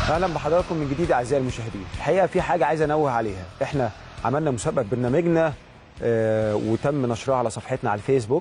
اهلا بحضراتكم من جديد اعزائي المشاهدين الحقيقه في حاجه عايز انوه عليها احنا عملنا مسابقه برنامجنا آه وتم نشرها على صفحتنا على الفيسبوك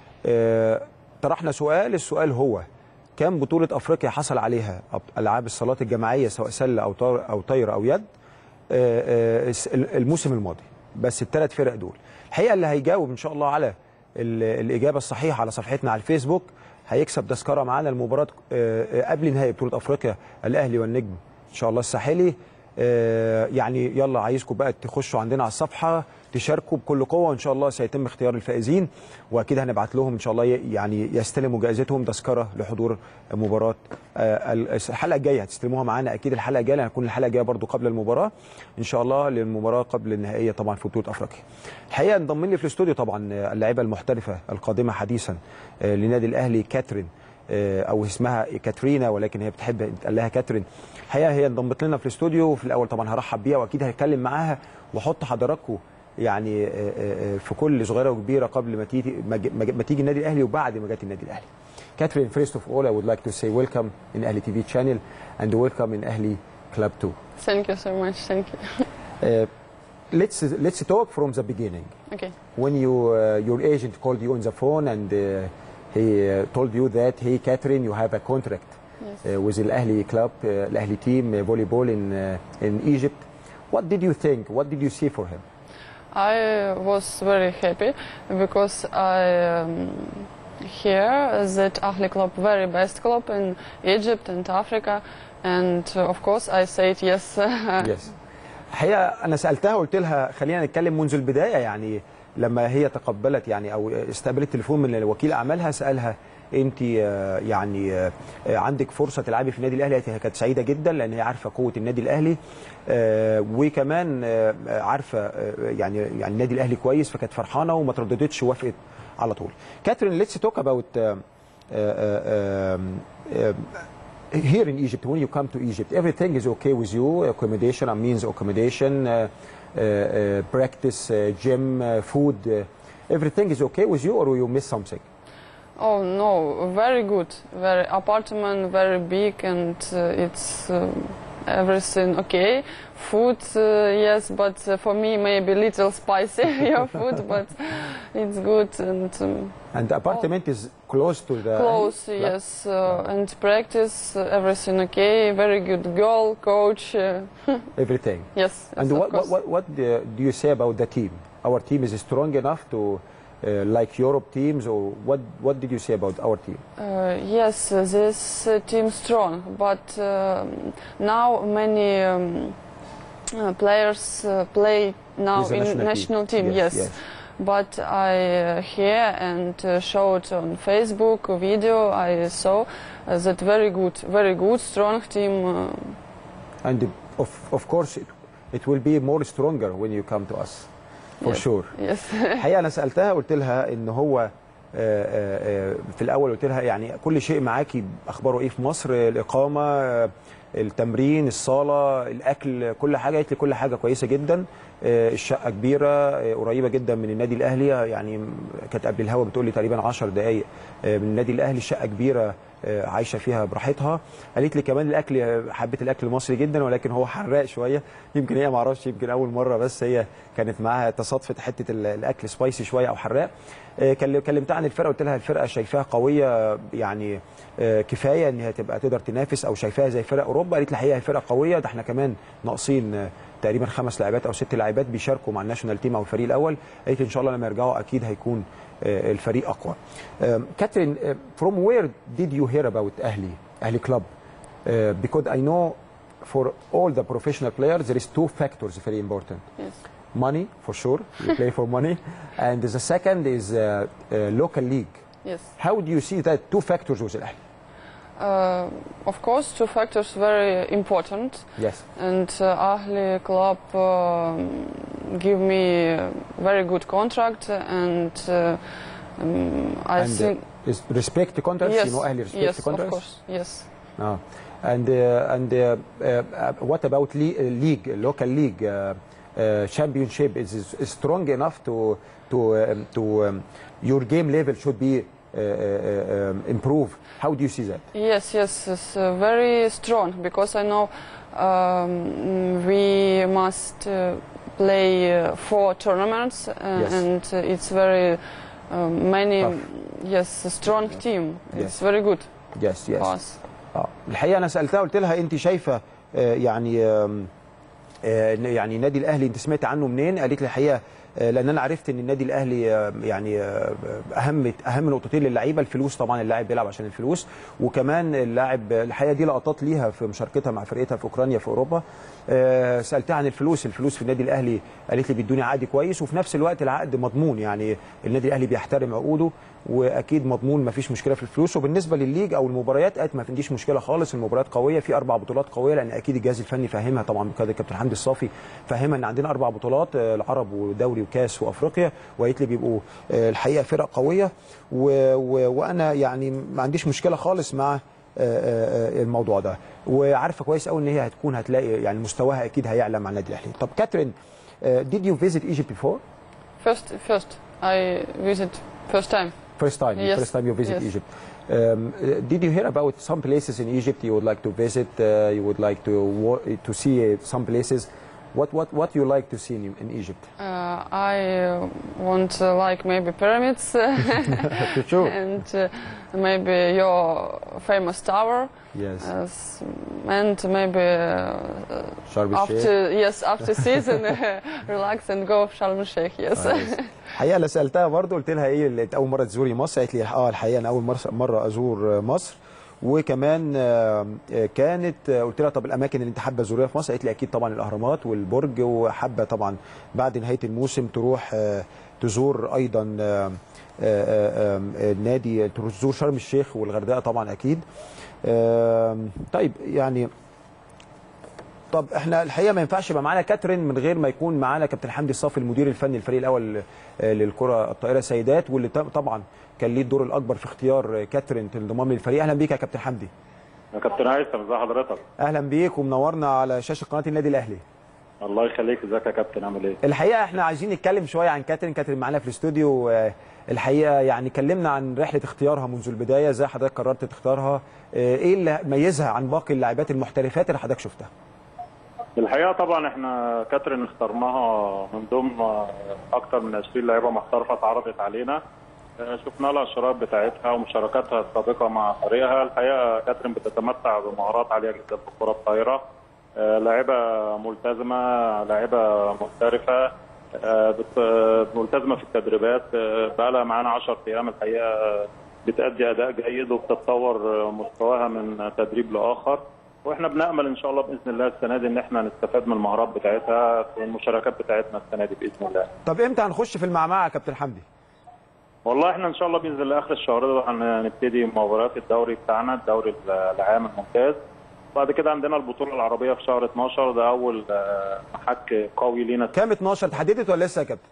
آه طرحنا سؤال السؤال هو كم بطوله افريقيا حصل عليها أب- العاب الصالات الجماعيه سواء سله او طار او طايره او يد آه، آه، الس- الموسم الماضي بس الثلاث فرق دول الحقيقه اللي هيجاوب ان شاء الله على ال- الاجابه الصحيحه على صفحتنا على الفيسبوك هيكسب تذكره معانا المباراه آه، آه، قبل نهائي بطوله افريقيا الاهلي والنجم ان شاء الله الساحلي آه، يعني يلا عايزكم بقى تخشوا عندنا على الصفحه تشاركوا بكل قوه وان شاء الله سيتم اختيار الفائزين واكيد هنبعت لهم ان شاء الله ي- يعني يستلموا جائزتهم تذكره لحضور مباراه آه، ال- الحلقه الجايه هتستلموها معانا اكيد الحلقه الجايه لأن هتكون الحلقه الجايه برضو قبل المباراه ان شاء الله للمباراه قبل النهائيه طبعا في بطوله افريقيا. الحقيقه انضم لي في الاستوديو طبعا آه، اللاعبه المحترفه القادمه حديثا آه، لنادي الاهلي كاترين آه، او اسمها كاترينا ولكن هي بتحب يتقال لها كاترين الحقيقه هي انضمت لنا في الاستوديو وفي الاول طبعا هرحب بيها واكيد هتكلم معاها واحط حضراتكم يعني آه، آه، آه، في كل صغيره وكبيره قبل ما تيجي ما ج- ما ج- ما تيجي النادي الاهلي وبعد ما جت النادي الاهلي. Catherine, first of all, I would like to say welcome in Ahli TV channel and welcome in Ahli Club too. Thank you so much. Thank you. Uh, let's let's talk from the beginning. Okay. When you uh, your agent called you on the phone and uh, he uh, told you that hey Catherine, you have a contract Yes. uh, with Al Ahli club, uh, Al Ahli team uh, volleyball in uh, in Egypt. What did you think? What did you see for him? I was very happy because I um, hear that Ahli Club very best club in Egypt and Africa, and uh, of course I said yes. يس الحقيقه انا سالتها وقلت لها خلينا نتكلم منذ البدايه يعني لما هي تقبلت يعني او استقبلت تليفون من وكيل اعمالها سالها انت آه، يعني آه، عندك فرصه تلعبي في النادي الاهلي هي كانت سعيده جدا لان هي عارفه قوه النادي الاهلي آه، وكمان آه، عارفه آه، يعني يعني النادي الاهلي كويس فكانت فرحانه وما ترددتش وافقت على طول كاترين ليتس توك اباوت here in Egypt, when you come to Egypt, everything is okay with you. Accommodation, I means accommodation, uh, uh, uh, practice, uh, gym, uh, food. Uh, everything is okay with you, or you miss something? oh no, very good. Very apartment, very big, and uh, it's um everything okay. Food, uh, yes, but uh, for me maybe little spicy your food, but it's good and. Um, And the apartment is close to the Close, club? yes, uh, and practice, uh, everything okay. Very good girl, coach. Uh, Everything. yes, And yes, what of what course. what, what uh, do you say about the team? Our team is strong enough to. Uh, like Europe teams, or what? What did you say about our team? Uh, yes, uh, this uh, team strong, but um, now many um, uh, players uh, play now With the in national national team. team. Yes, Yes, yes. but I uh, hear and uh, showed on Facebook a video. I saw uh, that very good, very good, strong team. Uh, And of of course, it, it will be more stronger when you come to us, for Yes. sure. yes. الحقيقه انا سالتها قلت لها ان هو آه، آه، آه، في الاول قلت لها يعني كل شيء معاكي اخباره ايه في مصر الاقامه آه، التمرين الصاله الاكل كل حاجه قالت لي كل حاجه كويسه جدا آه، الشقه كبيره آه، قريبه جدا من النادي الاهلي يعني كانت قبل الهوا بتقول لي تقريبا 10 دقائق آه، من النادي الاهلي الشقه كبيره آه، عايشه فيها براحتها قالت لي كمان الاكل آه، حبيت الاكل المصري جدا ولكن هو حراق شويه يمكن هي ما اعرفش يمكن اول مره بس هي كانت معاها تصادفت حته ال- الاكل سبايسي شويه او حراق آه، كل- كلمتها عن الفرقه قلت لها الفرقه شايفاها قويه يعني آه، كفايه ان هي تبقى تقدر تنافس او شايفاها زي فرق اوروبا قالت لي الحقيقه هي فرقه قويه ده احنا كمان ناقصين آه، تقريبا خمس لاعبات او ست لاعبات بيشاركوا مع الناشونال تيم او الفريق الاول قالت لي ان شاء الله لما يرجعوا اكيد هيكون آه، الفريق اقوى كاترين from where did you hear about اهلي اهلي club uh, because I know for all the professional players there is two factors very important yes. money for sure you play for money and the second is uh, uh, local league Yes. how do you see that two factors with الاهلي Uh, of course, two factors very important, yes and uh, Ahli club um, give me a very good contract, and uh, um, I and uh, think is respect the contracts yes, you know اهلي respect yes, the of contracts course, yes. Ah. and uh, and uh, uh, what about le- uh, league local league uh, uh, championship is, is strong enough to to um, to um, your game level should be um, improve. How do you see that? Yes, yes, it's uh, very strong because I know um, we must uh, play uh, four tournaments uh, Yes. and uh, it's very um, many. Tough. Yes, a strong team. Yes. It's very good Yes, yes. for us. اه الحقيقه انا سالتها قلت لها انت شايفه آه، يعني آم، آه، يعني النادي الاهلي انت سمعت عنه منين؟ قالت لي الحقيقه آه، لان انا عرفت ان النادي الاهلي آه، يعني آه، اهم اهم نقطتين للعيبه الفلوس طبعا اللاعب بيلعب عشان الفلوس وكمان اللاعب الحقيقه دي لقطات ليها في مشاركتها مع فرقتها في اوكرانيا في اوروبا آه، سالتها عن الفلوس الفلوس في النادي الاهلي قالت لي بيدوني عقد كويس وفي نفس الوقت العقد مضمون يعني النادي الاهلي بيحترم عقوده واكيد مضمون ما فيش مشكله في الفلوس وبالنسبه للليج او المباريات قالت ما عنديش مشكله خالص المباريات قويه في اربع بطولات قويه لان اكيد الجهاز الفني فاهمها طبعا بقياده الكابتن حمدي الصافي فاهمها ان عندنا اربع بطولات آه، العرب ودوري وكاس وافريقيا وقالت لي بيبقوا آه، الحقيقه فرق قويه و... و... وانا يعني ما عنديش مشكله خالص مع آه، آه، آه، الموضوع ده وعارفه كويس قوي ان هي هتكون هتلاقي يعني مستواها اكيد هيعلى مع النادي الاهلي طب كاترين آه، did you visit Egypt before First, first, I visit first time. First time, Yes, first time you visit yes. Egypt. Um, uh, did you hear about some places in Egypt you would like to visit? Uh, you would like to wa- to see uh, some places. What what what you like to see in, in Egypt? Uh, I uh, want uh, like maybe pyramids For sure. and uh, maybe your famous tower. Yes. Yes, and maybe uh, Sharm el-Sheikh. after yes after season relax and go Sharm el Sheikh. Yes. الحقيقه اللي سالتها برضه قلت لها ايه اللي اول مره تزوري مصر؟ قالت لي اه الحقيقه انا اول مره مره ازور مصر وكمان آه، آه، كانت آه، قلت لها طب الاماكن اللي انت حابه تزوريها في مصر؟ قالت لي اكيد طبعا الاهرامات والبرج وحابه طبعا بعد نهايه الموسم تروح آه، تزور ايضا آه، آه، آه، آه، نادي تزور شرم الشيخ والغردقه طبعا اكيد. آه، طيب يعني طب احنا الحقيقه ما ينفعش يبقى معانا كاترين من غير ما يكون معانا كابتن حمدي الصافي المدير الفني الفريق الاول آه، للكره الطائره سيدات واللي ط- طبعا كان ليه الدور الاكبر في اختيار آه، كاترين للانضمام للفريق اهلا بيك يا كابتن حمدي يا كابتن هيثم ازي حضرتك؟ اهلا بيك ومنورنا على شاشه قناه النادي الاهلي الله يخليك ازيك يا كابتن عامل ايه؟ الحقيقه احنا عايزين نتكلم شويه عن كاترين كاترين معانا في الاستوديو آه، الحقيقه يعني كلمنا عن رحله اختيارها منذ البدايه ازاي حضرتك قررت تختارها آه، ايه اللي ميزها عن باقي اللاعبات المحترفات اللي حضرتك شفتها الحقيقه طبعا احنا كاترين اخترناها من ضمن اكثر من 20 لعيبه محترفه اتعرضت علينا آه، شفنا لها الشرايط بتاعتها ومشاركاتها السابقه مع فريقها الحقيقه كاترين بتتمتع بمهارات عاليه جدا في الكره الطايره آه، لاعبه ملتزمه لاعبه محترفه آه، بت- ملتزمه في التدريبات آه، بقى لها معانا 10 ايام الحقيقه آه، بتأدي اداء جيد وبتتطور آه، مستواها من تدريب لاخر واحنا بنامل ان شاء الله باذن الله السنه دي ان احنا نستفاد من المهارات بتاعتها في المشاركات بتاعتنا السنه دي باذن الله. طب امتى هنخش في المعمعه يا كابتن حمدي والله احنا ان شاء الله باذن الله اخر الشهر ده هنبتدي مباريات الدوري بتاعنا الدوري العام الممتاز بعد كده عندنا البطوله العربيه في شهر 12 ده اول آه، محك قوي لينا كام 12 اتحددت ولا لسه يا كابتن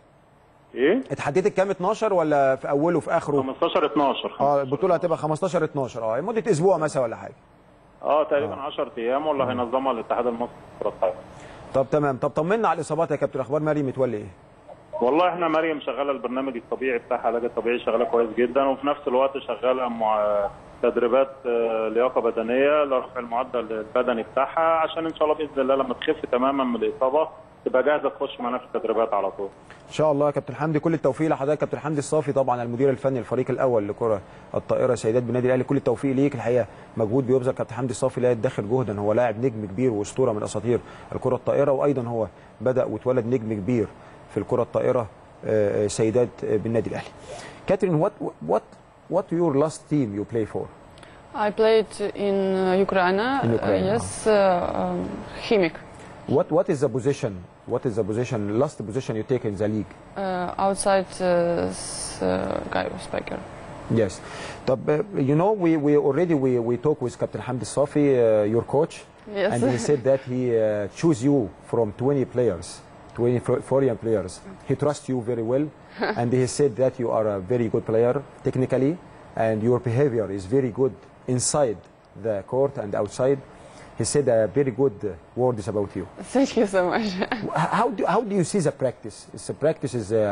ايه اتحددت كام 12 ولا في اوله في اخره 15 12 اه البطوله هتبقى 15 12 اه مده اسبوع مثلا ولا حاجه اه تقريبا 10 ايام واللي هينظمها الاتحاد المصري للكره الطايره طب تمام طب طمنا على الاصابات يا كابتن اخبار مريم متولي ايه والله احنا مريم شغاله البرنامج الطبيعي بتاعها العلاج الطبيعي شغاله كويس جدا وفي نفس الوقت شغاله مع تدريبات آه، لياقه بدنيه لرفع المعدل البدني بتاعها عشان ان شاء الله باذن الله لما تخف تماما من الاصابه تبقى جاهزه تخش معانا في التدريبات على طول. ان شاء الله يا كابتن حمدي كل التوفيق لحضرتك كابتن حمدي الصافي طبعا المدير الفني للفريق الاول لكره الطائره سيدات بالنادي الاهلي كل التوفيق ليك الحقيقه مجهود بيبذل كابتن حمدي الصافي لا يدخر جهدا هو لاعب نجم كبير واسطوره من اساطير الكره الطائره وايضا هو بدا واتولد نجم كبير في الكره الطائره آه، آه، سيدات آه، بالنادي الاهلي كاترين وات وات وات يور لاست تيم يو بلاي فور I played in uh, Ukraine. In Ukraine, Uh, yes, uh, um, Chimik. What what is the position? What is the position? Last position you take in the league? Uh, outside uh, s- uh, guy speaker. Yes. طب uh, you know we we already we we talk with Captain Hamdi Safi, uh, your coach, Yes. and he said that he uh, choose you from 20 players, 20 fo- foreign players. He trusts you very well, and he said that you are a very good player technically, and your behavior is very good inside the court and outside. He said uh, very good uh, words about you. Thank you so much. how do how do you see the practice? Is the practice is uh,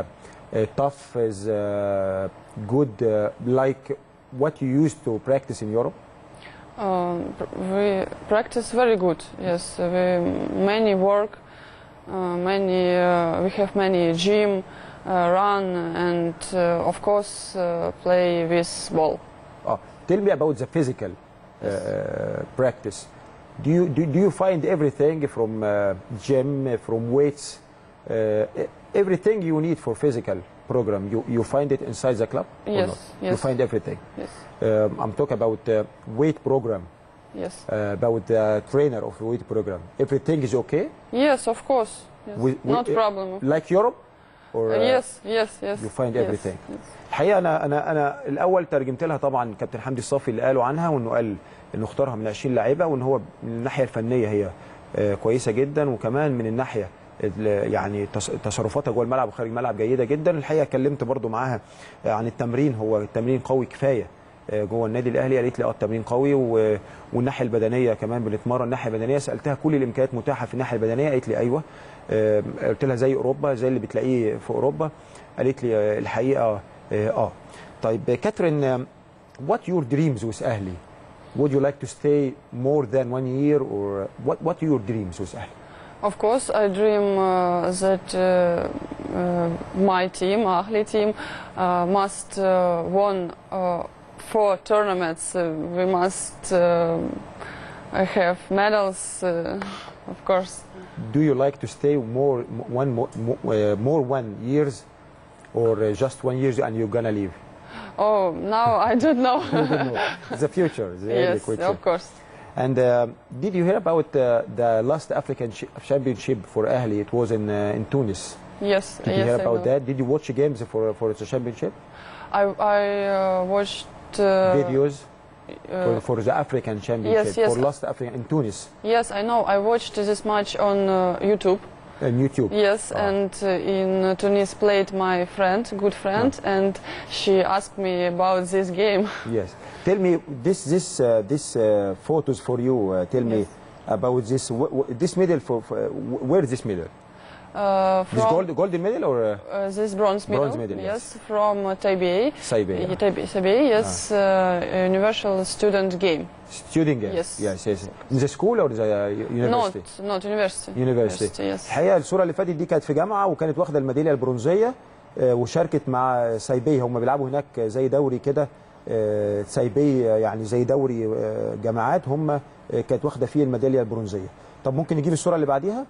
uh, tough, is uh, good, uh, like what you used to practice in Europe? Um, pr- we practice very good. Yes, we many work, uh, many uh, we have many gym, uh, run, and uh, of course uh, play with ball. Oh, tell me about the physical uh, practice. Do you, do, do you find everything from uh, gym, from weights, uh, e- everything you need for physical program, you, you find it inside the club? or Yes, not? You yes. find everything. Yes, Um, I'm talking about uh, weight program, yes, uh, about the trainer of weight program. Everything is okay? yes. Of course. Yes. We- we- Not problem. Like Europe? Or, Uh, uh, yes, yes, yes. you find yes, everything. yes. الحقيقه انا انا انا الاول ترجمت لها طبعا كابتن حمدي الصافي اللي قالوا عنها وانه قال انه اختارها من 20 لاعيبه وان هو من الناحيه الفنيه هي آه، كويسه جدا وكمان من الناحيه ال- يعني تص- تصرفاتها جوه الملعب وخارج الملعب جيده جدا الحقيقه اتكلمت برضو معاها آه، عن التمرين هو التمرين قوي كفايه آه، جوه النادي الاهلي قالت لي اه التمرين قوي و- والناحيه البدنيه كمان بنتمرن الناحيه البدنيه سالتها كل الامكانيات متاحه في الناحيه البدنيه قالت لي ايوه آه، قلت لها زي اوروبا زي اللي بتلاقيه في اوروبا قالت لي آه، الحقيقه اه آه. طيب كاترين آم، what your dreams with اهلي would you like to stay more than one year or what what are your dreams with اهلي Of course, I dream uh, that uh, uh, my team, Ahli team, uh, must uh, won uh, four tournaments. Uh, we must uh, have medals, uh, of course. do you like to stay more one more more, uh, more one years or uh, just one years and you're gonna leave Oh, now I don't know. the future the early yes, question. of course. And uh, did you hear about uh, the last African chi- championship for Ahli? It was in uh, in Tunis. Yes, Did yes, you hear I about know. that? Did you watch games for for the championship I, I uh, watched. Uh, videos for, uh, for the African championship yes. for last African in Tunis yes, I know. I watched this match on uh, YouTube. on YouTube? Yes, Ah. and uh, in Tunis played my friend, good friend, and she asked me about this game. Yes. Tell me this this uh, this uh, photos for you. Uh, tell me Yes. about this wh- wh- this medal for, for wh- where is this medal? Uh, This from gold golden medal or uh, uh, this bronze medal. Bronze medal, yes. from uh, Taipei. Saibé? Uh, Taipei, Taipei, yes, uh, universal student game. Student game. Yes. Yes, yes. In the school or the uh, university? Not, not university. University. yes. الحقيقه الصوره اللي فاتت دي كانت في جامعه وكانت واخده الميداليه البرونزيه آه، وشاركت مع سايبي هم بيلعبوا هناك زي دوري كده آه، سايبي آه، يعني زي دوري آه، جامعات هم آه، كانت واخده فيه الميداليه البرونزيه طب ممكن نجيب الصوره اللي بعديها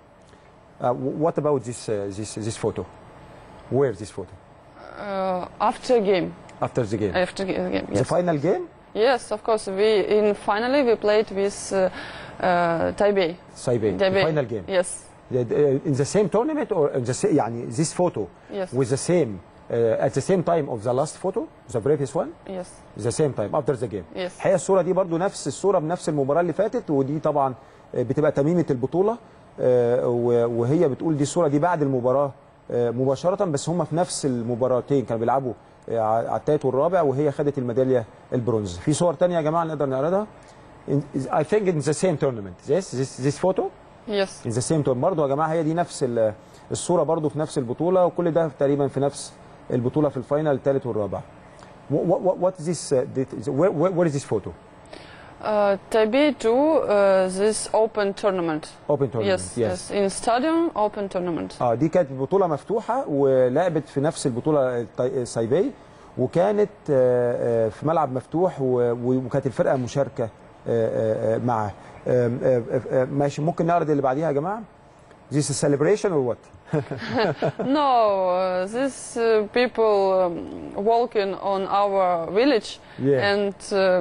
وات اباوت ذيس ذيس ذيس فوتو وير ذيس فوتو Uh, after game. افتر ذا جيم After ga- game. ذا Yes. فاينل جيم Yes, of course. We in finally we played with uh, uh, Taipei. سايبي Taipei. فاينل جيم Yes. in the same tournament or in the sa- يعني this photo Yes. with the same uh, at the same time of the last photo the previous one Yes. the same time after the game Yes. الحقيقه الصوره دي برضو نفس الصوره بنفس المباراه اللي فاتت ودي طبعا بتبقى تميمه البطوله آه، و- وهي بتقول دي الصوره دي بعد المباراه آه، مباشره بس هم في نفس المباراتين كانوا بيلعبوا آه، على الثالث والرابع وهي خدت الميداليه البرونز في صور تانية يا جماعه نقدر نعرضها In- I think in the same tournament yes this this photo Yes. in the same tournament برضو يا جماعه هي دي نفس ال- الصوره برضو في نفس البطوله وكل ده تقريبا في نفس البطوله في الفاينل الثالث والرابع What, what, what is this? Uh, this where, where, where is this photo? Uh, Taipei too. Uh, this open tournament. Open tournament. Yes, yes. In stadium, open tournament. اه دي كانت بطوله مفتوحه ولعبت في نفس البطوله الطي- السايبي وكانت آه، آه، في ملعب مفتوح و- و- وكانت الفرقه مشاركه آه، آه، آه، معاه آم، آه، آه، آه، ماشي ممكن نعرض اللي بعديها يا جماعه This is celebration or what? no, uh, these uh, people um, walking on our village Yeah. and uh,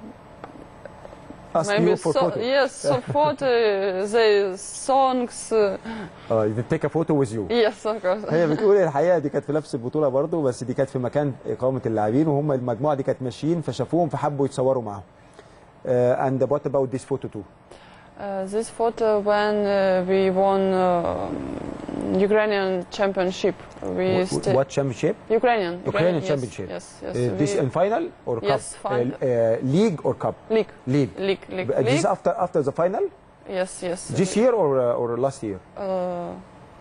Ask maybe you for so, photo. yes, so photo, their songs. Uh, اه you take a photo with you. yes, of course. هي بتقول الحقيقه دي كانت في نفس البطوله برضو بس دي كانت في مكان اقامه اللاعبين وهم المجموعه دي كانت ماشيين فشافوهم فحبوا يتصوروا معاهم. Uh, and what about this photo too? Uh, this photo when uh, we won uh, Ukrainian championship. We Wh- stay- what championship? Ukrainian. Ukrainian yes, championship. Yes, yes. Uh, this we- in final or cup? Yes, final. Uh, uh, league or cup? league, League. league, league, Uh, This league. after after the final? Yes, yes. This year or uh, or last year? Uh,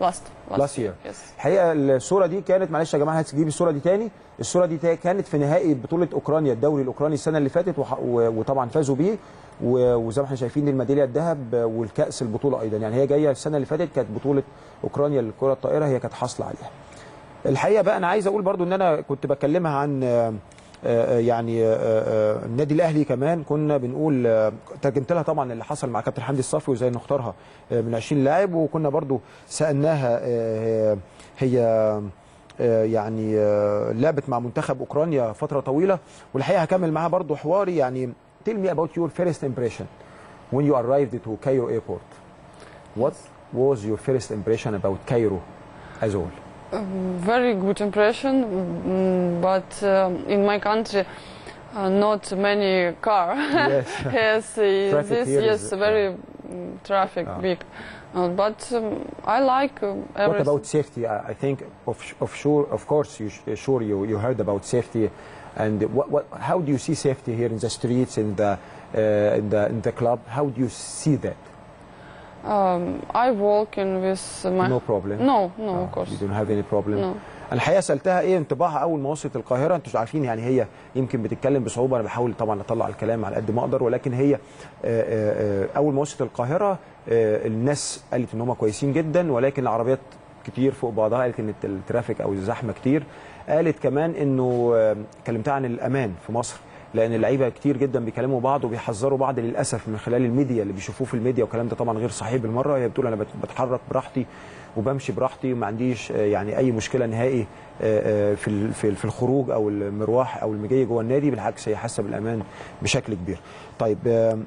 last Last year. Yes. الحقيقه الصوره دي كانت معلش يا جماعه هتجيب الصوره دي تاني الصوره دي تا- كانت في نهائي بطوله اوكرانيا الدوري الاوكراني السنه اللي فاتت وح- و- وطبعا فازوا بيه و- وزي ما احنا شايفين دي الميداليه الذهب والكاس البطوله ايضا يعني هي جايه السنه اللي فاتت كانت بطوله اوكرانيا للكره الطائره هي كانت حاصله عليها الحقيقه بقى انا عايز اقول برضو ان انا كنت بكلمها عن آه، آه، يعني آه، آه، النادي الاهلي كمان كنا بنقول آه، ترجمت لها طبعا اللي حصل مع كابتن حمدي الصافي وازاي نختارها آه، من 20 لاعب وكنا برضو سالناها آه، هي آه، يعني آه، لعبت مع منتخب اوكرانيا فتره طويله والحقيقه هكمل معاها برضو حواري يعني tell me about your first impression when you arrived to Cairo airport what was your first impression about Cairo as a whole Very good impression, mm, but um, in my country, uh, not many car. Yes. yes, uh, Traffic this here yes is, uh, very mm, traffic Ah. big, uh, but um, I like uh, What everything. about safety? I I think of, of sure, of course, you sh- sure you, you heard about safety, and what, what, how do you see safety here in the streets, in the, uh, in the in the club? How do you see that? Um, I walk in with my. No problem. No, no, Ah, of course. You don't have any problem. No. انا الحقيقه سالتها ايه انطباعها اول ما وصلت القاهره انتوا عارفين يعني هي يمكن بتتكلم بصعوبه انا بحاول طبعا اطلع الكلام على قد ما اقدر ولكن هي آه، آه، آه، اول ما وصلت القاهره آه، الناس قالت ان هم كويسين جدا ولكن العربيات كتير فوق بعضها قالت ان الترافيك او الزحمه كتير قالت كمان انه آه، كلمتها عن الامان في مصر لان اللعيبه كتير جدا بيكلموا بعض وبيحذروا بعض للاسف من خلال الميديا اللي بيشوفوه في الميديا والكلام ده طبعا غير صحيح بالمره هي بتقول انا بت- بتحرك براحتي وبمشي براحتي وما عنديش آه، يعني اي مشكله نهائي آه، آه، في ال- في في الخروج او المروح او المجي جوه النادي بالعكس هي حاسه بالامان بشكل كبير. طيب آم،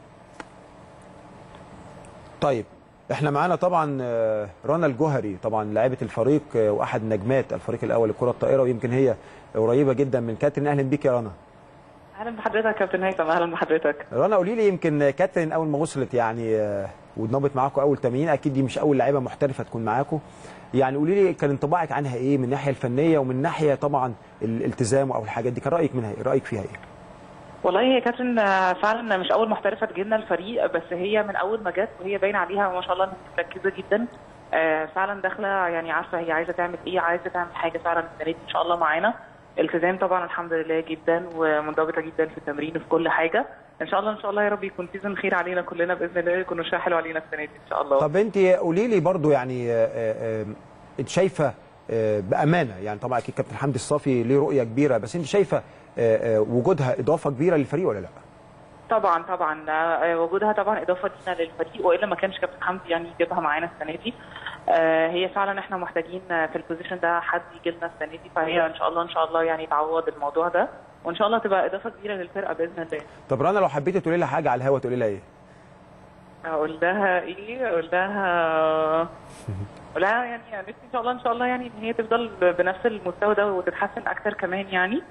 طيب احنا معانا طبعا آه، رنا الجوهري طبعا لاعبه الفريق آه، واحد نجمات الفريق الاول للكره الطائره ويمكن هي قريبه جدا من كاترين اهلا بيك يا رنا. اهلا بحضرتك يا كابتن هيثم اهلا بحضرتك رنا قولي لي يمكن كاترين اول ما وصلت يعني آه، واتنبت معاكم اول تمرين اكيد دي مش اول لعيبه محترفه تكون معاكم يعني قولي لي كان انطباعك عنها ايه من الناحيه الفنيه ومن ناحيه طبعا الالتزام او الحاجات دي كان رايك منها ايه رايك فيها ايه والله هي كاترين آه، فعلا مش اول محترفه تجيلنا الفريق بس هي من اول ما جت وهي باين عليها ما شاء الله انها مركزه جدا آه، فعلا داخله يعني عارفه هي عايزه تعمل ايه عايزه تعمل حاجه فعلا السنه دي ان شاء الله معانا التزام طبعا الحمد لله جدا ومنضبطه جدا في التمرين وفي كل حاجه ان شاء الله ان شاء الله يا رب يكون سيزون خير علينا كلنا باذن الله يكون شيء حلو علينا السنه دي ان شاء الله طب انت قولي لي برضو يعني آه، آه، انت شايفه آه، بامانه يعني طبعا اكيد كابتن حمدي الصافي ليه رؤيه كبيره بس انت شايفه آه، آه، وجودها اضافه كبيره للفريق ولا لا؟ طبعا طبعا آه، وجودها طبعا اضافه لينا للفريق والا ما كانش كابتن حمدي يعني يجيبها معانا السنه دي آه، هي فعلا احنا محتاجين آه، في البوزيشن ده حد يجي لنا السنه دي فهي ان شاء الله ان شاء الله يعني تعوض الموضوع ده وان شاء الله تبقى اضافه كبيره للفرقه باذن الله طب رنا لو حبيتي تقولي لها حاجه على الهوا تقولي لها ايه؟ اقول لها ايه اقول لها اقول لها يعني نفسي ان شاء الله ان شاء الله يعني ان هي تفضل بنفس المستوى ده وتتحسن اكتر كمان يعني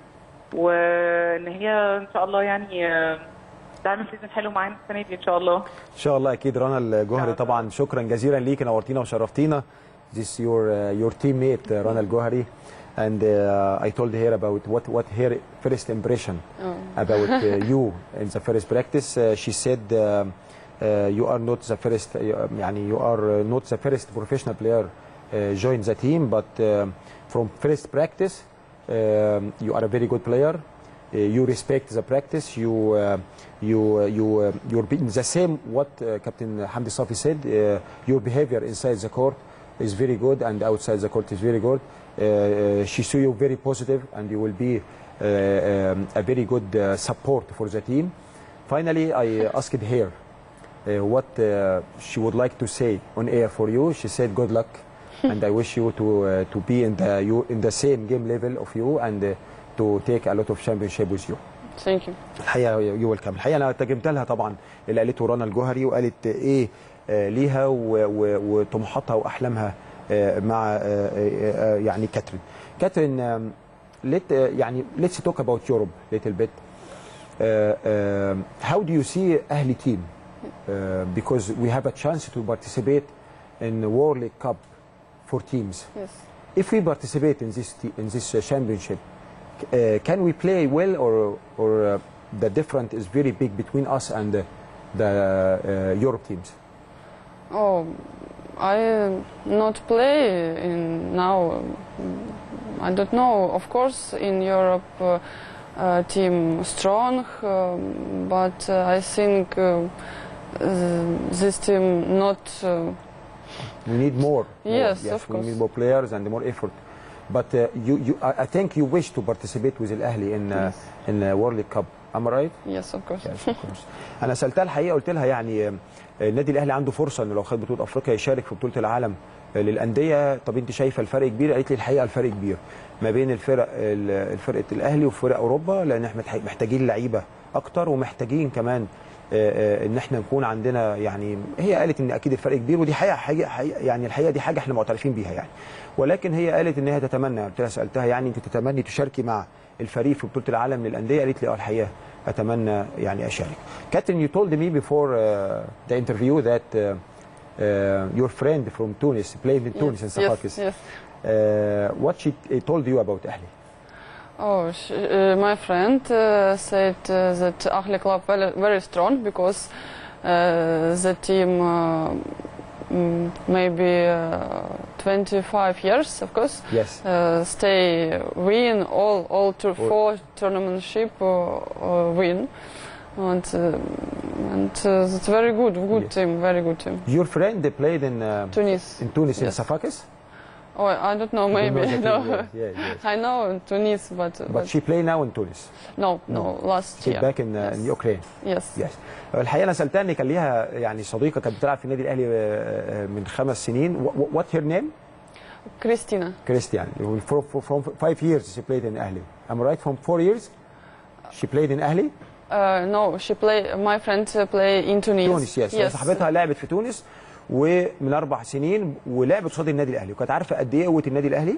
وان هي ان شاء الله يعني آه، تعمل سيزون حلو معانا السنه دي ان شاء الله ان شاء الله اكيد رنا الجوهري طبعا شكرا جزيلا ليك نورتينا وشرفتينا This your uh, your teammate uh, Rana Al-Gohari and uh, I told her about what what her first impression about uh, you in the first practice uh, she said um, uh, you are not the first uh, يعني you are uh, not the first professional player uh, join the team but um, from first practice um, you are a very good player uh, you respect the practice you uh, you uh, you uh, you're being the same what uh, Captain Hamdi Safi said uh, your behavior inside the court is very good and outside the court is very good uh, uh, she saw you very positive and you will be uh, um, a very good uh, support for the team finally I asked her uh, what uh, she would like to say on air for you she said good luck and I wish you to uh, to be in the you in the same game level of you and uh, to take a lot of championship with you. Thank you. الحقيقه يو ويلكم الحقيقه انا ترجمت لها طبعا اللي قالته رنا الجوهري وقالت ايه آه، ليها و- و- وطموحاتها واحلامها آه، مع آه، آه، آه، يعني كاترين. كاترين آم، let آه، يعني let's talk about Europe little bit. آه، آه، how do you see Ahli team? Uh, because we have a chance to participate in the World League Cup for teams. Yes. If we participate in this te- in this uh, championship, uh, can we play well or or uh, the difference is very big between us and uh, the uh, Europe teams? Oh, I not play in now. I don't know. Of course, in Europe, uh, uh, team strong, um, but uh, I think uh, uh, this team not. Uh, We need more. more. Yes, yes of we course. need more players and more effort. But uh, you, you, I I think you wish to participate with Al Ahly in uh, Yes. in uh, World Cup. Am I right? yes, of course. Yes, of course. انا سالتها الحقيقه قلت لها يعني آه، النادي الاهلي عنده فرصه انه لو خد بطوله افريقيا يشارك في بطوله العالم آه، للانديه طب انت شايفه الفرق كبير قالت لي الحقيقه الفرق كبير ما بين الفرق ال- الفرقه الاهلي وفرق اوروبا لان احنا محتاج- محتاجين لعيبه اكتر ومحتاجين كمان آه، آه، ان احنا نكون عندنا يعني هي قالت ان اكيد الفرق كبير ودي حقيقه حقيقة حقيقة يعني الحقيقه دي حاجه احنا معترفين بيها يعني ولكن هي قالت ان هي تتمنى قلت لها سالتها يعني انت تتمني تشاركي مع الفريق في بطوله العالم للانديه قالت لي اه الحقيقه اتمنى يعني اشارك كاترين you told me before uh, the interview that uh, uh, your friend from Tunis played in Tunis in yes, Safakis yes. uh, what she told you about Ahli Oh, sh uh, my friend uh, said uh, that Ahli club very, very strong because uh, the team uh, mm, maybe uh, 25 years, of course, yes uh, stay win all all to four tournamentship uh, uh, win, and uh, and uh, that's very good, good Yes. team, very good team. your friend played in uh, Tunis. in Tunis in Yes. Safakis Oh, I don't know, You know maybe the team, no. yes, yes, yes. I know Tunis, but but she play now in Tunis no, No. no, last she's year. back in, uh, in Yes. Ukraine Yes. يس الحقيقه انا سالتها ان كان ليها يعني صديقه كانت بتلعب في النادي الاهلي آه، آه، من خمس سنين وات هير نيم Christina. كريستيان from, from five years she played in اهلي I'm right from four years she played in اهلي Uh, no, she play. My friend uh, play in Tunis. تونس يس yes. صاحبتها لعبت في تونس ومن اربع سنين ولعبت قصاد النادي الاهلي وكانت عارفه قد ايه قوه النادي الاهلي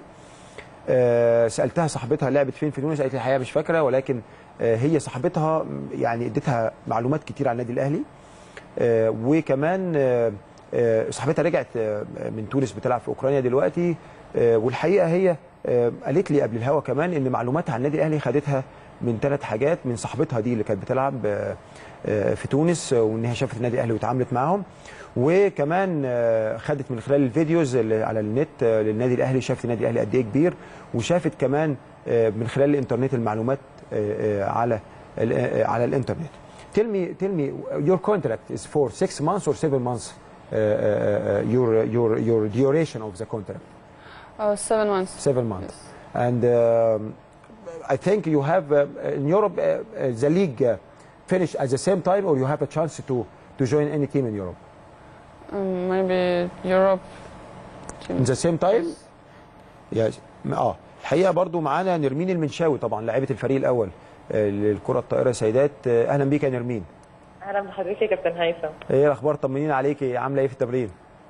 آه سالتها صاحبتها لعبت فين في تونس قالت لي الحقيقه مش فاكره ولكن آه هي صاحبتها يعني اديتها معلومات كتير عن النادي الاهلي آه وكمان آه آه صاحبتها رجعت آه من تونس بتلعب في اوكرانيا دلوقتي آه والحقيقه هي آه قالت لي قبل الهوا كمان ان معلوماتها عن النادي الاهلي خدتها من ثلاث حاجات من صاحبتها دي اللي كانت بتلعب آه آه في تونس آه، وان هي شافت النادي الاهلي وتعاملت معاهم وكمان آه، خدت من خلال الفيديوز اللي على النت آه، للنادي الاهلي شافت النادي الاهلي قد ايه كبير وشافت كمان آه، من خلال الانترنت المعلومات آه، آه، على ال- آه، على الانترنت tell me tell me your contract is for six months or seven months uh, uh, uh, your your your duration of the contract Uh, seven months. seven months Yes. and um, I think you have uh, in Europe uh, uh, the league uh, finish at the same time or you have a chance to to join any team in Europe Um, maybe Europe. team. in the same time yes. اه الحقيقه برضو معانا نرمين المنشاوي طبعا لاعبه الفريق الاول آه، للكره الطائره سيدات آه، اهلا بيك يا نرمين اهلا بحضرتك يا كابتن هيثم ايه الاخبار طمنين عليكي عامله ايه في التمرين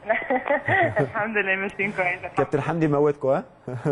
الحمد لله ماشيين كويس كابتن حمدي موتكم ها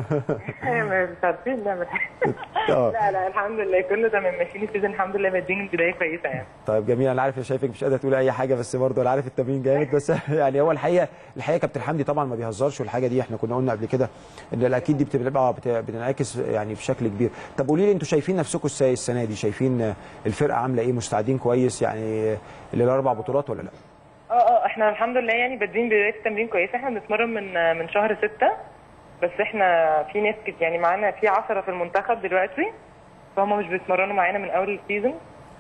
مش عارفين نعمل حاجه اه لا لا الحمد لله كله تمام ماشيين السيزون الحمد لله بادين البدايه كويسه يعني طيب جميل انا عارف شايفك مش قادره تقول اي حاجه بس برضه انا عارف التمرين جامد بس يعني هو الحقيقه الحقيقه كابتن حمدي طبعا ما بيهزرش والحاجه دي احنا كنا قلنا قبل كده ان الاكيد دي بتبقى بت- بتنعكس يعني بشكل كبير طب قولي لي انتوا شايفين نفسكم ازاي السنه دي شايفين الفرقه عامله ايه مستعدين كويس يعني للاربع بطولات ولا لا اه اه احنا الحمد لله يعني بادين بدايه التمرين كويسه احنا بنتمرن من من شهر ستة بس احنا في ناس كت يعني معانا في 10 في المنتخب دلوقتي فهم مش بيتمرنوا معانا من اول السيزون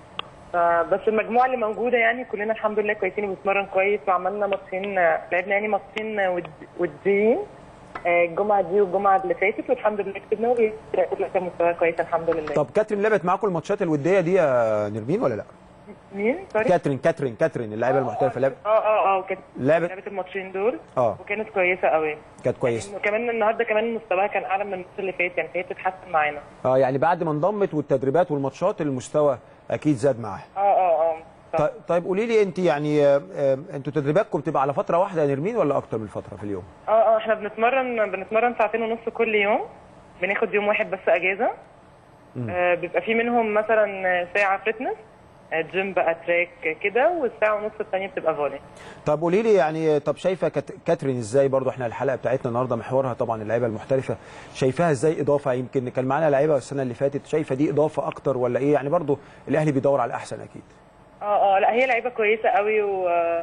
بس المجموعه اللي موجوده يعني كلنا الحمد لله كويسين وبنتمرن كويس وعملنا ماتشين لعبنا يعني ماتشين ود- وديين آه، الجمعه دي والجمعه اللي فاتت والحمد لله كسبنا وكل كان مستوى كويس الحمد لله طب كاترين لعبت معاكم الماتشات الوديه دي يا نرمين ولا لا مين سوري كاترين كاترين كاترين اللاعبه المحترفه لعبت اه اه اه كانت لعبت لعبت الماتشين دول اه وكانت كويسه قوي كانت كويسه وكمان النهارده كمان مستواها كان اعلى من الماتش اللي فات يعني فهي بتتحسن معانا اه يعني بعد ما انضمت والتدريبات والماتشات المستوى اكيد زاد معاها اه اه اه صح. طيب- طيب قولي لي انت يعني آه، آه، انتوا تدريباتكم بتبقى على فتره واحده يا نرمين ولا اكتر من فتره في اليوم؟ اه اه احنا بنتمرن بنتمرن ساعتين ونص كل يوم بناخد يوم واحد بس اجازه آه بيبقى في منهم مثلا ساعه فتنس آه، جيم بقى تراك كده والساعه ونص الثانيه بتبقى فولي طب قولي لي يعني آه، طب شايفه كات- كاترين ازاي برضو احنا الحلقه بتاعتنا النهارده محورها طبعا اللعيبه المحترفه شايفاها ازاي اضافه يمكن كان معانا لعيبه السنه اللي فاتت شايفه دي اضافه اكتر ولا ايه يعني برضو الاهلي بيدور على الاحسن اكيد اه اه لا هي لعيبه كويسه قوي و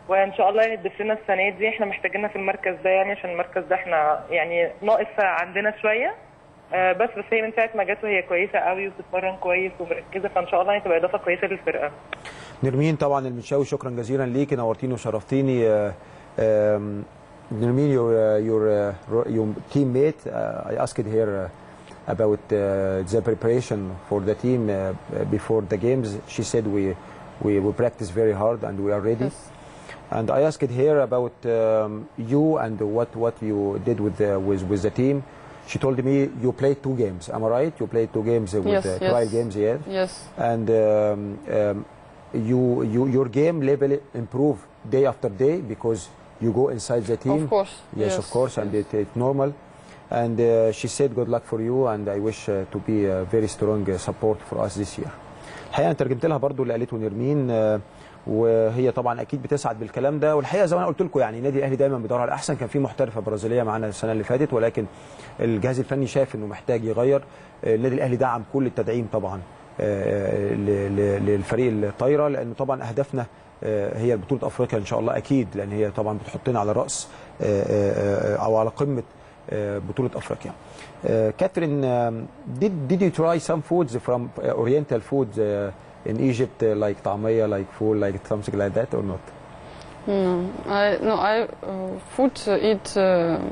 وان شاء الله يهدف لنا السنه دي احنا محتاجينها في المركز ده يعني عشان المركز ده احنا يعني ناقص عندنا شويه آه، بس بس هي من ساعه ما جت وهي كويسه قوي وبتتمرن كويس ومركزه فان شاء الله هتبقى اضافه كويسه للفرقه نرمين طبعا المنشاوي شكرا جزيلا ليك نورتيني وشرفتيني آه، آم، نرمين your uh, your uh, your teammate uh, I asked her uh, about uh, the preparation for the team uh, before the games she said we we we practice very hard and we are ready Yes. and I asked her about um, you and what what you did with the with with the team she told me you played two games am I right you played two games uh, with Yes, the yes. trial games yeah Yes. and um, um, you, you your game level improve day after day because you go inside the team. Of course. Yes, of course, and it, it's normal. And uh, she said good luck for you, and I wish uh, to be a very strong uh, support for us this year. الحقيقه انا ترجمت لها برضو اللي قالته نرمين آه، وهي طبعا اكيد بتسعد بالكلام ده والحقيقه زي ما انا قلت لكم يعني النادي الاهلي دايما بيدور على الاحسن كان في محترفه برازيليه معانا السنه اللي فاتت ولكن الجهاز الفني شاف انه محتاج يغير آه، النادي الاهلي دعم كل التدعيم طبعا آه، ل- ل- للفريق الطايره لانه طبعا اهدافنا آه، هي بطوله افريقيا ان شاء الله اكيد لان هي طبعا بتحطنا على راس آه، آه، آه، او على قمه آه، بطوله افريقيا. آه، كاترين um, did did you try some foods from uh, oriental foods uh, in Egypt uh, like طعميه like food like something like that or not? No, I no I uh, food uh, eat uh,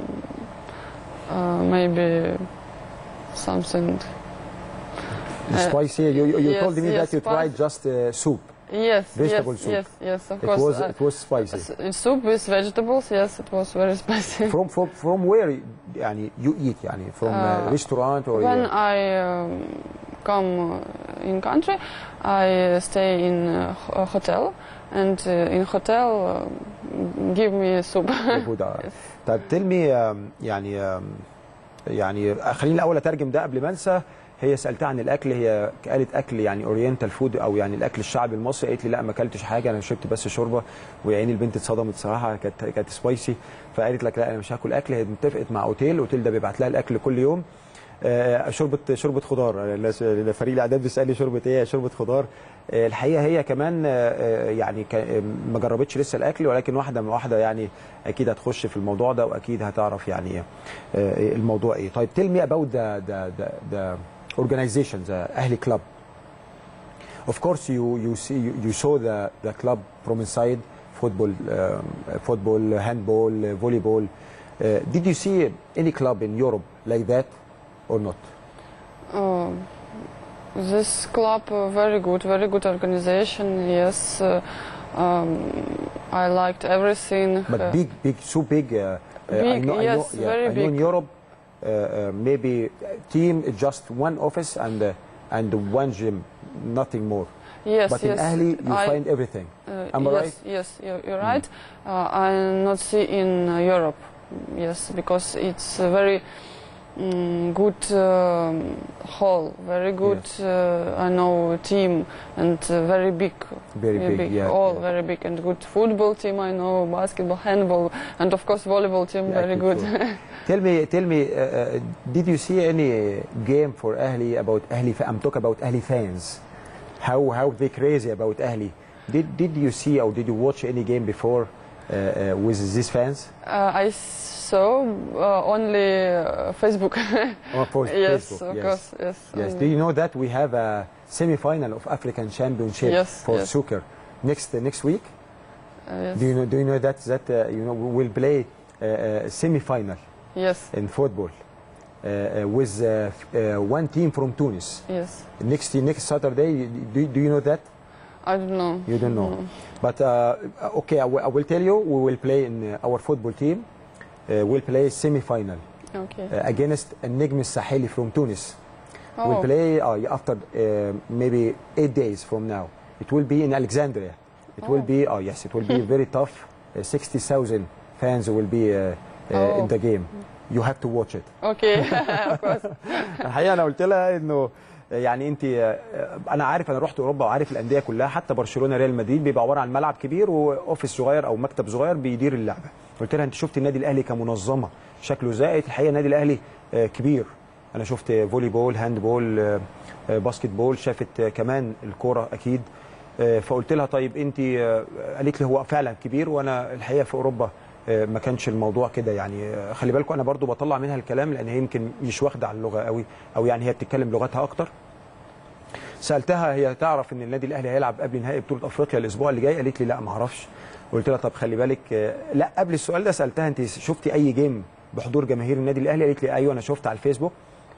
uh, maybe something. Uh, spicy. You, you, you yes, told me yes, that you tried spicy. just uh, soup. Yes, Vegetable yes, soup. yes, yes. Of It course. was uh, it was spicy. s- in soup with vegetables. Yes, it was very spicy. from from from where يعني you eat يعني from uh, Uh, restaurant or when uh, I um, come uh, in country, I uh, stay in uh, ho- a hotel, and uh, in hotel uh, give me soup. موجود آه. طيب tell me um, يعني um, يعني خليني الاول اترجم ده قبل ما انسى هي سالتها عن الاكل هي قالت اكل يعني اورينتال فود او يعني الاكل الشعبي المصري قالت لي لا ما اكلتش حاجه انا شربت بس شوربه ويا عيني البنت اتصدمت صراحه كانت كانت سبايسي فقالت لك لا انا مش هاكل اكل هي اتفقت مع اوتيل الاوتيل ده بيبعت لها الاكل كل يوم آه، شوربه شوربه خضار الناس- فريق الاعداد بيسالني شوربه ايه شوربه خضار آه، الحقيقه هي كمان آه، آه، يعني كا- ما جربتش لسه الاكل ولكن واحده من واحده يعني اكيد هتخش في الموضوع ده واكيد هتعرف يعني آه، الموضوع ايه طيب tell me about the the the, the organization the اهلي club of course you you see you, you saw the the club from inside football um, football handball uh, volleyball uh, did you see any club in Europe like that or not Uh, this club uh, very good, very good organization. Yes, uh, um, I liked everything. but Uh, big big so big uh, uh, I Big, know, I yes, know, yeah, very I know in big. Europe uh, uh, maybe team is just one office and uh, and one gym nothing more yes, but yes. in Ahli you I- find everything Uh, Am I yes, right? yes, you're, you're right. Uh, I not see in uh, Europe. Yes, because it's a very mm, good um, hall, very good. Uh, I know team and uh, very big. very big, yeah all yeah. very big and good football team. I know basketball, handball, and of course volleyball team. Yeah, very for good. sure. Tell me, tell me, uh, uh, did you see any game for Ahli about Ahli? fa- I'm talking about Ahli fans. How how they crazy about Ahli? Did did you see or did you watch any game before uh, uh, with these fans? uh, I saw uh, only uh, Facebook. Or for yes, Facebook? of yes. course. Yes. Yes. only. Do you know that we have a semi-final of African Championship Yes, for yes. soccer next uh, next week? Uh, yes. Do you know? Do you know that that uh, you know we will play uh, uh, semi-final yes. in football uh, uh, with uh, f- uh, one team from Tunis? Yes. Next next Saturday, do, do you know that? I don't know. You don't know. But uh, okay, I will- I will tell you. We will play in uh, our football team. Uh, will play semi-final Okay. uh, against النجم الساحلي from Tunis. oh. We'll play uh, after uh, maybe eight days from now. It will be in Alexandria. It will Oh. be oh yes, it will be very tough. Uh, Sixty thousand fans will be uh, uh, Oh. in the game. You have to watch it. Okay. of course. الحقيقه انا قلت لها انه يعني انت انا عارف انا رحت اوروبا وعارف الانديه كلها حتى برشلونه ريال مدريد بيبقى عباره عن ملعب كبير واوفيس صغير او مكتب صغير بيدير اللعبه قلت لها انت شفت النادي الاهلي كمنظمه شكله زائد الحقيقه النادي الاهلي آه، كبير انا شفت فولي بول هاند بول آه، آه، باسكت بول شافت آه، كمان الكوره اكيد آه، فقلت لها طيب انت آه، قالت لي هو فعلا كبير وانا الحقيقه في اوروبا آه، ما كانش الموضوع كده يعني آه، خلي بالكم انا برضو بطلع منها الكلام لان هي يمكن مش واخده على اللغه قوي او يعني هي بتتكلم لغتها اكتر سالتها هي تعرف ان النادي الاهلي هيلعب قبل نهائي بطوله افريقيا الاسبوع اللي جاي قالت لي لا ما اعرفش قلت لها طب خلي بالك آه، لا قبل السؤال ده سالتها انت شفتي اي جيم بحضور جماهير النادي الاهلي قالت لي ايوه انا شفت على الفيسبوك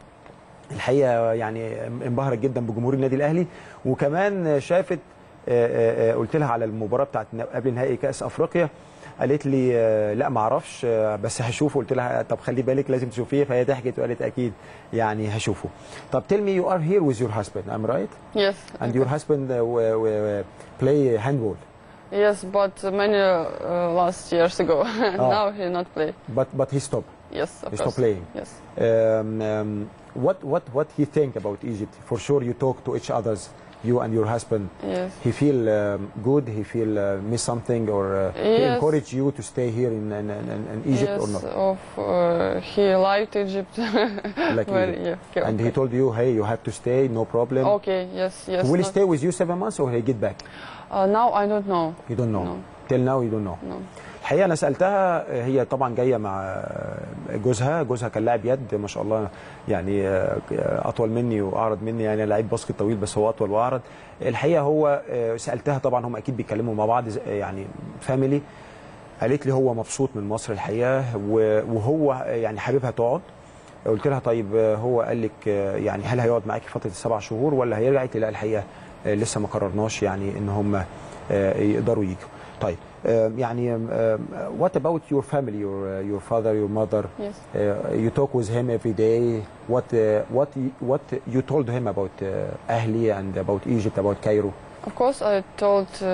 الحقيقه يعني انبهرت جدا بجمهور النادي الاهلي وكمان شافت آه، آه، آه، قلت لها على المباراه بتاعت قبل نهائي كاس افريقيا قالت لي آه، لا ما اعرفش آه، بس هشوفه قلت لها طب خلي بالك لازم تشوفيه فهي ضحكت وقالت اكيد يعني هشوفه طب tell me you are here with your husband I'm right Yes. and your husband uh, w- w- play handball Yes, but many uh, last years ago. Oh. now he not play. but but he stopped Yes, of He course. stopped playing. Yes. um, um, what what what he think about Egypt for sure you talk to each others you and your husband Yes. he feel um, good he feel uh, miss something or uh, he Yes. encourage you to stay here in, in, in, in Egypt yes, or not Of uh, he liked Egypt. like Very, Egypt. yeah. okay, and he okay. told you hey you have to stay no problem Okay. Yes. Yes. will he not- stay with you seven months or he get back Uh, now I don't know. you don't know No. till now you don't know No. الحقيقه انا سالتها هي طبعا جايه مع جوزها جوزها كان لاعب يد ما شاء الله يعني اطول مني واعرض مني يعني لعيب باسكت طويل بس هو اطول واعرض الحقيقه هو سالتها طبعا هم اكيد بيتكلموا مع بعض يعني فاميلي قالت لي هو مبسوط من مصر الحقيقه وهو يعني حاببها تقعد قلت لها طيب هو قال لك يعني هل هيقعد معاكي فتره السبع شهور ولا هيرجع قالت لي لا الحقيقه لسه ما قررناش يعني ان هم يقدروا يجوا طيب يعني what about your family your your father your mother Yes. uh, you talk with him every day what uh, what what you told him about uh, Ahli and about Egypt about Cairo Of course, I told uh,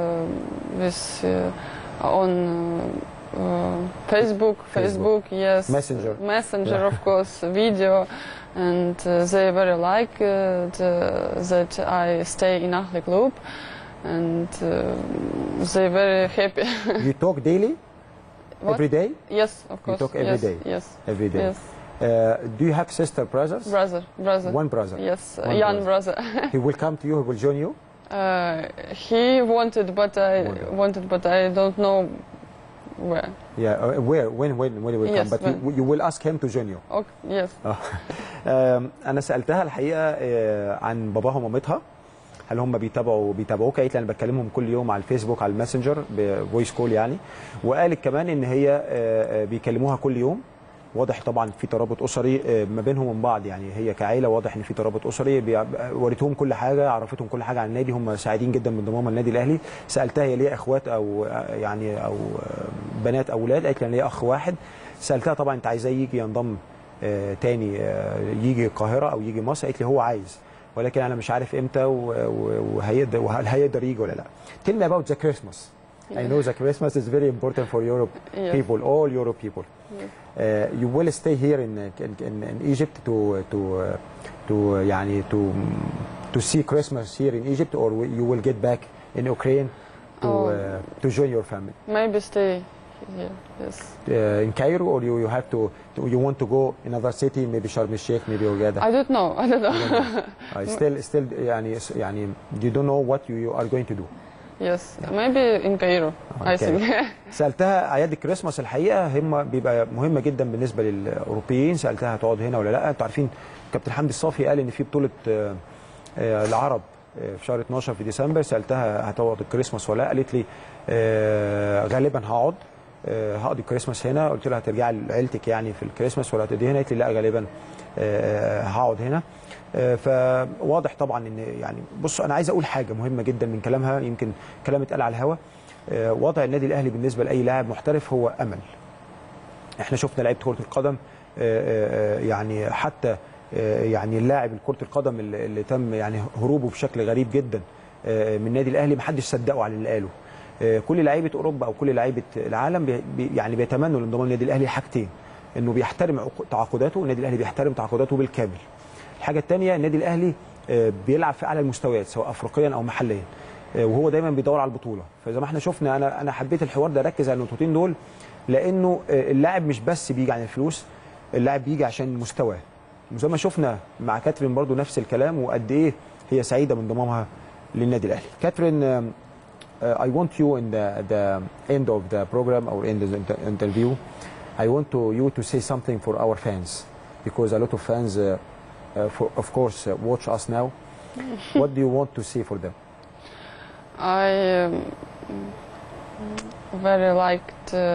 this uh, on uh, uh, Facebook, Facebook. Facebook, yes, Messenger. Messenger, Yeah. of course, video, and uh, they very like uh, the, that I stay in Ahli Club, and uh, they very happy. you talk daily What? every day yes, of course. talk every yes, day? Yes. every day Yes. uh, do you have sister brothers Brother, brother. one brother Yes, One young brother. he will come to you he will join you uh, he wanted, but I Wanted. wanted, but I don't know where. yeah uh, where when when when he will come Yes, but you, you will ask him to join you Okay, yes. آم، انا سالتها الحقيقه آه، عن باباها ومامتها هل هم بيتابعوا بيتابعوك قالت لي انا بكلمهم كل يوم على الفيسبوك على الماسنجر بفويس كول يعني وقالت كمان ان هي آه، آه، بيكلموها كل يوم واضح طبعا في ترابط اسري آه، ما بينهم ومن بعض يعني هي كعائله واضح ان في ترابط اسري بيع- وريتهم كل حاجه عرفتهم كل حاجه عن النادي هم سعيدين جدا بانضمام النادي الاهلي سالتها هي ليها اخوات او آه، يعني او آه، بنات او اولاد قالت لي انا ليا اخ واحد سالتها طبعا انت عايزاه يجي ينضم آه، تاني آه، يجي القاهره او يجي مصر قالت لي هو عايز ولكن انا مش عارف امتى و- و- وهيقدر وهل هيقدر يجي ولا لا Tell me about the Christmas I know the Christmas is very important for Europe Yes. people all Europe people Yes. uh, you will stay here in in, in, in Egypt to to uh, to uh, يعني to to see Christmas here in Egypt or you will get back in Ukraine to Oh. uh, to join your family Maybe stay here. Yes. uh, in Cairo or you you have to, to you want to go another city maybe Sharm el Sheikh maybe Hurghada I don't know. I don't know. uh, still still يعني يعني you don't know what you, you are going to do yes. Maybe in Cairo. I Okay. think. سالتها اعياد الكريسماس الحقيقه هم بيبقى مهمه جدا بالنسبه للاوروبيين سالتها هتقعد هنا ولا لا انتوا عارفين كابتن حمدي الصافي قال ان في بطوله آه، آه، العرب آه، في شهر 12 في ديسمبر سالتها هتقعد الكريسماس ولا لا قالت لي آه، غالبا هقعد آه، هقضي الكريسماس هنا قلت لها هترجعي لعيلتك يعني في الكريسماس ولا هتقضي هنا قالت لي لا غالبا آه، هقعد هنا آه، فواضح طبعا ان يعني بص انا عايز اقول حاجه مهمه جدا من كلامها يمكن كلام اتقال على الهوا آه، وضع النادي الاهلي بالنسبه لاي لاعب محترف هو امل احنا شفنا لعيبه كره القدم آه، آه، يعني حتى آه، يعني اللاعب كره القدم اللي اللي تم يعني هروبه بشكل غريب جدا آه، من النادي الاهلي محدش صدقه على اللي قاله آه، كل لعيبه اوروبا او كل لعيبه العالم بي- بي- يعني بيتمنوا الانضمام للنادي الاهلي حاجتين انه بيحترم عقو- تعاقداته النادي الاهلي بيحترم تعاقداته بالكامل الحاجه الثانيه النادي الاهلي آه، بيلعب في اعلى المستويات سواء افريقيا او محليا آه، وهو دايما بيدور على البطوله فزي ما احنا شفنا انا انا حبيت الحوار ده اركز على النقطتين دول لانه آه، اللاعب مش بس بيجي عن الفلوس اللاعب بيجي عشان مستواه وزي ما شفنا مع كاترين برضو نفس الكلام وقد ايه هي سعيده بانضمامها للنادي الاهلي كاترين um, uh, I want you in the, the end of the program or in the inter- interview I want to you to say something for our fans because a lot of fans uh, uh, for, of course uh, watch us now what do you want to say for them I um, very liked uh,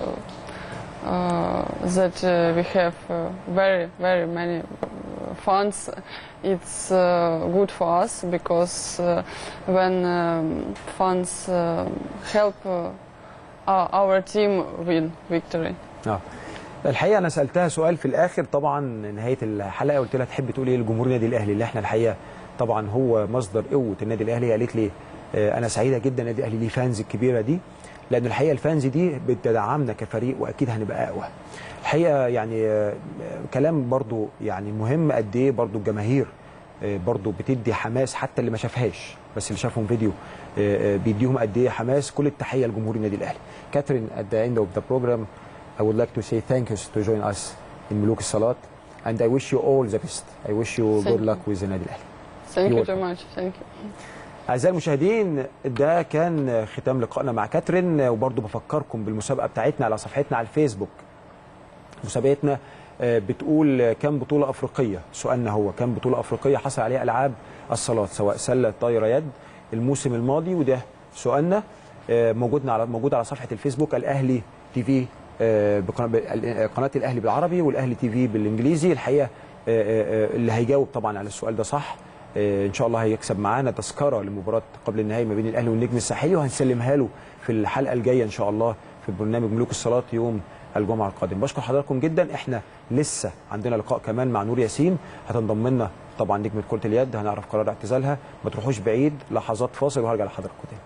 uh, that uh, we have uh, very very many uh, funds. It's uh, good for us because uh, when um, funds uh, help uh, our, our team win victory. اه الحقيقه انا سالتها سؤال في الاخر طبعا نهايه الحلقه قلت لها تحب تقول ايه لجمهور النادي الاهلي اللي احنا الحقيقه طبعا هو مصدر قوه النادي الاهلي قالت لي آه، انا سعيده جدا النادي الاهلي ليه فانز الكبيره دي لان الحقيقه الفانز دي بتدعمنا كفريق واكيد هنبقى اقوى الحقيقه يعني آه، كلام برضو يعني مهم قد ايه برضو الجماهير آه، برضو بتدي حماس حتى اللي ما شافهاش بس اللي شافهم فيديو آه، آه، بيديهم قد ايه حماس كل التحيه لجمهور النادي الاهلي كاترين at the end of the program I would like to say thank you to join us in ملوك الصالات and I wish you all the best I wish you Thank good you. luck with the نادي الاهلي Thank You're you too much. Thank you. أعزائي المشاهدين ده كان ختام لقائنا مع كاترين وبرضه بفكركم بالمسابقة بتاعتنا على صفحتنا على الفيسبوك مسابقتنا آه، بتقول آه، كم بطولة أفريقية سؤالنا هو كم بطولة أفريقية حصل عليها ألعاب الصالات سواء سلة طايرة يد الموسم الماضي وده سؤالنا آه، موجودنا على موجود على صفحة الفيسبوك الأهلي تي في آه، بقنا- بال- قناة الأهلي بالعربي والأهلي تي في بالإنجليزي الحقيقة آه، آه، آه، اللي هيجاوب طبعا على السؤال ده صح آه، ان شاء الله هيكسب معانا تذكره لمباراه قبل النهائي ما بين الاهلي والنجم الساحلي وهنسلمها له في الحلقه الجايه ان شاء الله في برنامج ملوك الصالات يوم الجمعه القادم بشكر حضراتكم جدا احنا لسه عندنا لقاء كمان مع نور ياسين هتنضم لنا طبعا نجمه كره اليد هنعرف قرار اعتزالها ما تروحوش بعيد لحظات فاصل وهرجع لحضراتكم تاني